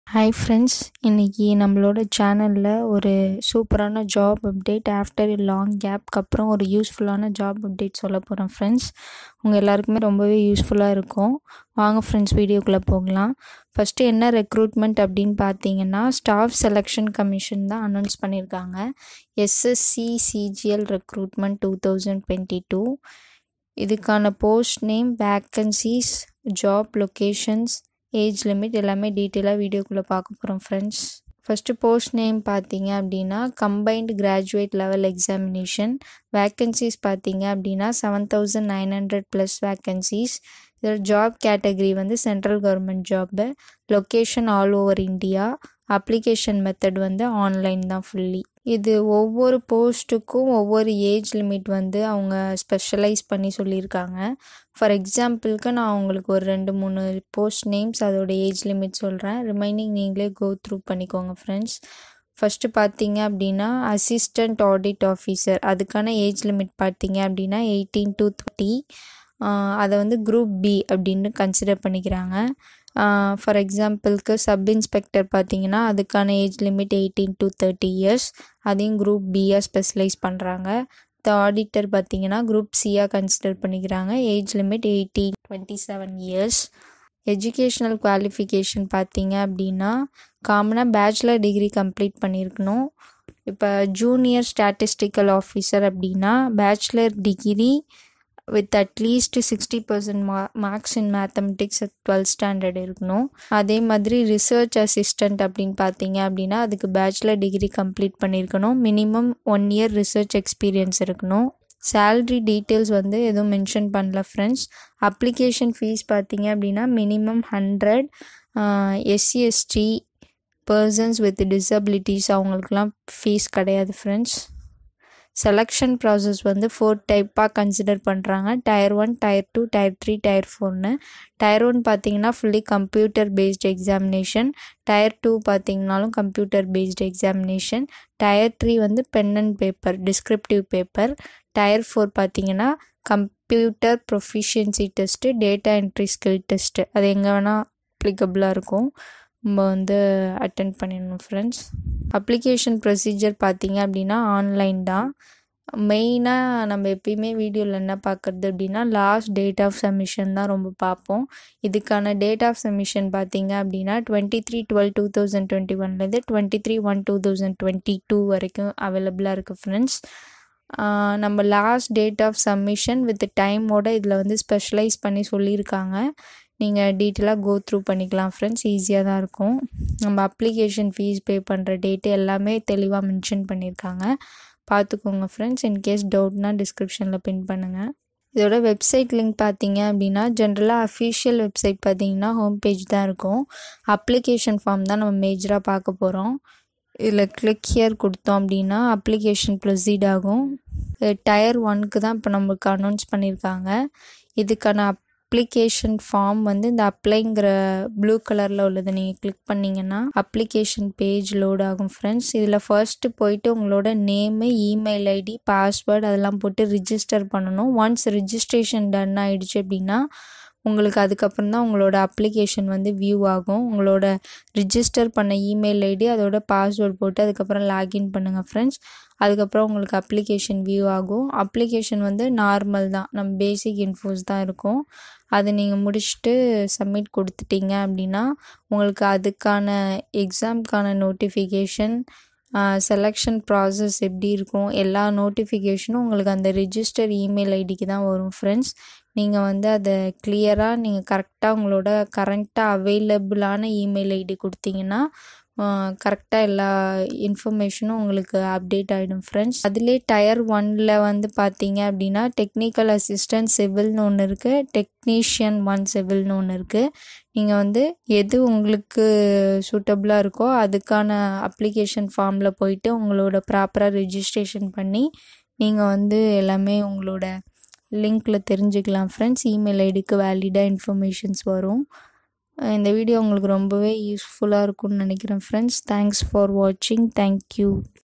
hi friends இன்றைக்கி நம்மளோட சேனலில் ஒரு சூப்பரான job update after a long கேப்க்கு அப்புறம் ஒரு யூஸ்ஃபுல்லான ஜாப் அப்டேட் சொல்ல போகிறேன் ஃப்ரெண்ட்ஸ் உங்கள் எல்லாருக்குமே ரொம்பவே யூஸ்ஃபுல்லாக இருக்கும் வாங்க ஃப்ரெண்ட்ஸ் வீடியோக்குள்ளே போகலாம் ஃபஸ்ட்டு என்ன ரெக்ரூட்மெண்ட் அப்படின்னு பார்த்தீங்கன்னா ஸ்டாஃப் செலெக்ஷன் கமிஷன் தான் அனௌன்ஸ் பண்ணியிருக்காங்க SSC CGL recruitment two thousand twenty two இதுக்கான post name vacancies job locations age limit எல்லாமே டீட்டெயிலாக வீடியோக்குள்ளே பார்க்க போகிறோம் ஃப்ரெண்ட்ஸ் ஃபஸ்ட்டு போஸ்ட் நேம் பார்த்தீங்க அப்படின்னா combined graduate level examination vacancies பார்த்தீங்க அப்படின்னா seven thousand nine hundred plus vacancies இதோட ஜாப் கேட்டகரி வந்து central government job location all over India application method வந்து ஆன்லைன் தான் ஃபுல்லி இது ஒவ்வொரு போஸ்ட்டுக்கும் ஒவ்வொரு ஏஜ் லிமிட் வந்து அவங்க ஸ்பெஷலைஸ் பண்ணி சொல்லியிருக்காங்க ஃபார் எக்ஸாம்பிளுக்கு நான் உங்களுக்கு ஒரு ரெண்டு மூணு போஸ்ட் நேம்ஸ் அதோட ஏஜ் லிமிட் சொல்கிறேன் ரிமைனிங் நீங்களே கோ த்ரூ பண்ணிக்கோங்க ஃப்ரெண்ட்ஸ் ஃபஸ்ட்டு பார்த்தீங்க அப்படின்னா அசிஸ்டண்ட் ஆடிட் ஆஃபீஸர் அதுக்கான ஏஜ் லிமிட் பார்த்தீங்க அப்படின்னா எயிட்டீன் டு தேர்ட்டி அதை வந்து குரூப் பி அப்படின்னு கன்சிடர் பண்ணிக்கிறாங்க ஃபார் எக்ஸாம்பிளுக்கு சப் இன்ஸ்பெக்டர் பார்த்தீங்கன்னா அதுக்கான age limit eighteen to thirty years அதையும் குரூப் பியாக ஸ்பெஷலைஸ் பண்ணுறாங்க த ஆடிட்டர் பார்த்தீங்கன்னா குரூப் சியாக கன்சிடர் பண்ணிக்கிறாங்க age limit eighteen twenty seven years educational qualification பார்த்தீங்க அப்படின்னா காமனாக பேச்சுலர் டிகிரி கம்ப்ளீட் பண்ணியிருக்கணும் இப்போ ஜூனியர் ஸ்டாட்டிஸ்டிக்கல் ஆஃபீஸர் அப்படின்னா bachelor degree with at least sixty percent மா marks in mathematics twelfth standard இருக்கணும் அதே மாதிரி ரிசர்ச் அசிஸ்டண்ட் அப்படின்னு பார்த்தீங்க அப்படின்னா அதுக்கு பேச்சுலர் டிகிரி கம்ப்ளீட் பண்ணியிருக்கணும் minimum one year research experience இருக்கணும் சேல்ரி டீட்டெயில்ஸ் வந்து எதுவும் மென்ஷன் பண்ணல ஃப்ரெண்ட்ஸ் அப்ளிகேஷன் ஃபீஸ் பார்த்தீங்க அப்படின்னா minimum hundred SC ST persons with disabilities அவங்களுக்குலாம் ஃபீஸ் கிடையாது ஃப்ரெண்ட்ஸ் செலெக்ஷன் ப்ராசஸ் வந்து ஃபோர் டைப்பாக கன்சிடர் பண்ணுறாங்க tier one tier two tier three tier ஃபோர்னு டயர் ஒன் பார்த்தீங்கன்னா fully computer based examination tier two பார்த்தீங்கனாலும் computer based examination tier three வந்து pen and paper descriptive paper tier four பார்த்தீங்கன்னா computer proficiency test data entry skill test அது எங்கே வேணால் அப்ளிகபிளாக இருக்கும் நம்ம வந்து அட்டன் பண்ணிடணும் ஃப்ரெண்ட்ஸ் அப்ளிகேஷன் ப்ரொசீஜர் பார்த்தீங்க அப்படின்னா ஆன்லைன் தான் மெயினாக நம்ம எப்பயுமே வீடியோவில் என்ன பார்க்குறது அப்படின்னா லாஸ்ட் டேட் ஆஃப் சப்மிஷன் தான் ரொம்ப பார்ப்போம் இதுக்கான டேட் ஆஃப் சப்மிஷன் பார்த்தீங்க அப்படின்னா twenty three twelve two thousand twenty ஒன்லேருந்து twenty three one two thousand twenty two வரைக்கும் அவைலபிளாக இருக்குது ஃப்ரெண்ட்ஸ் நம்ம last date of submission with டைமோட இதில் வந்து ஸ்பெஷலைஸ் பண்ணி சொல்லியிருக்காங்க நீங்கள் டீட்டெயிலாக கோ த்ரூ பண்ணிக்கலாம் ஃப்ரெண்ட்ஸ் ஈஸியாக தான் இருக்கும் நம்ம அப்ளிகேஷன் ஃபீஸ் பே பண்ணுற டேட்டு எல்லாமே தெளிவாக மென்ஷன் பண்ணியிருக்காங்க பார்த்துக்கோங்க ஃப்ரெண்ட்ஸ் இன்கேஸ் டவுட்னா டிஸ்கிரிப்ஷனில் பின் பண்ணுங்கள் இதோட வெப்சைட் லிங்க் பார்த்தீங்க அப்படின்னா ஜென்ரலாக அஃபிஷியல் வெப்சைட் பார்த்தீங்கன்னா ஹோம் பேஜ் தான் இருக்கும் அப்ளிகேஷன் ஃபார்ம் தான் நம்ம மேஜராக பார்க்க போகிறோம் இதில் கிளிக் ஹியர் கொடுத்தோம் அப்படின்னா அப்ளிகேஷன் ப்ரொசீட் ஆகும் டயர் ஒன்க்கு தான் இப்போ நம்மளுக்கு அனௌன்ஸ் பண்ணியிருக்காங்க இதுக்கான அப்ளிகேஷன் ஃபார்ம் வந்து இந்த அப்ளைங்கிற ப்ளூ கலரில் உள்ளதை நீங்கள் கிளிக் பண்ணிங்கன்னா அப்ளிகேஷன் பேஜ் லோட் ஆகும் ஃப்ரெண்ட்ஸ் இதில் ஃபர்ஸ்ட்டு போயிட்டு உங்களோட நேமு இமெயில் ஐடி பாஸ்வேர்டு அதெல்லாம் போட்டு ரிஜிஸ்டர் பண்ணணும் ஒன்ஸ் ரிஜிஸ்ட்ரேஷன் டன் ஆகிடுச்சு அப்படின்னா உங்களுக்கு அதுக்கப்புறம் தான் உங்களோட அப்ளிகேஷன் வந்து வியூ ஆகும் உங்களோட ரிஜிஸ்டர் பண்ண இமெயில் ஐடி அதோட பாஸ்வேர்ட் போட்டு அதுக்கப்புறம் லாகின் பண்ணுங்கள் ஃப்ரெண்ட்ஸ் அதுக்கப்புறம் உங்களுக்கு அப்ளிகேஷன் வியூ ஆகும் அப்ளிகேஷன் வந்து நார்மல் தான் நம்ம பேசிக் இன்ஃபோஸ் தான் இருக்கும் அதை நீங்கள் முடிச்சுட்டு சப்மிட் கொடுத்துட்டீங்க அப்படின்னா உங்களுக்கு அதுக்கான எக்ஸாம்க்கான நோட்டிஃபிகேஷன் செலெக்ஷன் ப்ராசஸ் எப்படி இருக்கும் எல்லா நோட்டிஃபிகேஷனும் உங்களுக்கு அந்த ரிஜிஸ்டர் இமெயில் ஐடிக்கு தான் வரும் ஃப்ரெண்ட்ஸ் நீங்கள் வந்து அதை கிளியராக நீங்கள் கரெக்டாக உங்களோட கரண்ட்டாக அவைலபிளான இமெயில் ஐடி கொடுத்தீங்கன்னா கரெக்டாக எல்லா இன்ஃபர்மேஷனும் உங்களுக்கு அப்டேட் ஆகிடும் ஃப்ரெண்ட்ஸ் அதிலே டயர் ஒனில் வந்து பார்த்தீங்க அப்படின்னா டெக்னிக்கல் அசிஸ்டன்ட் சிவில்னு ஒன்று இருக்குது டெக்னீஷியன் ஒன் சிவில்னு ஒன்று இருக்குது நீங்கள் வந்து எது உங்களுக்கு சூட்டபுளாக இருக்கோ அதுக்கான அப்ளிகேஷன் ஃபார்மில் போயிட்டு உங்களோட ப்ராப்பராக ரிஜிஸ்ட்ரேஷன் பண்ணி நீங்கள் வந்து எல்லாமே உங்களோட லிங்க்கில் தெரிஞ்சுக்கலாம் ஃப்ரெண்ட்ஸ் இமெயில் ஐடிக்கு வேலிடாக இன்ஃபர்மேஷன்ஸ் வரும் இந்த வீடியோ உங்களுக்கு ரொம்பவே யூஸ்ஃபுல்லாக இருக்கும்னு நினைக்கிறேன் ஃப்ரெண்ட்ஸ் தேங்க்ஸ் ஃபார் வாட்சிங் தேங்க்யூ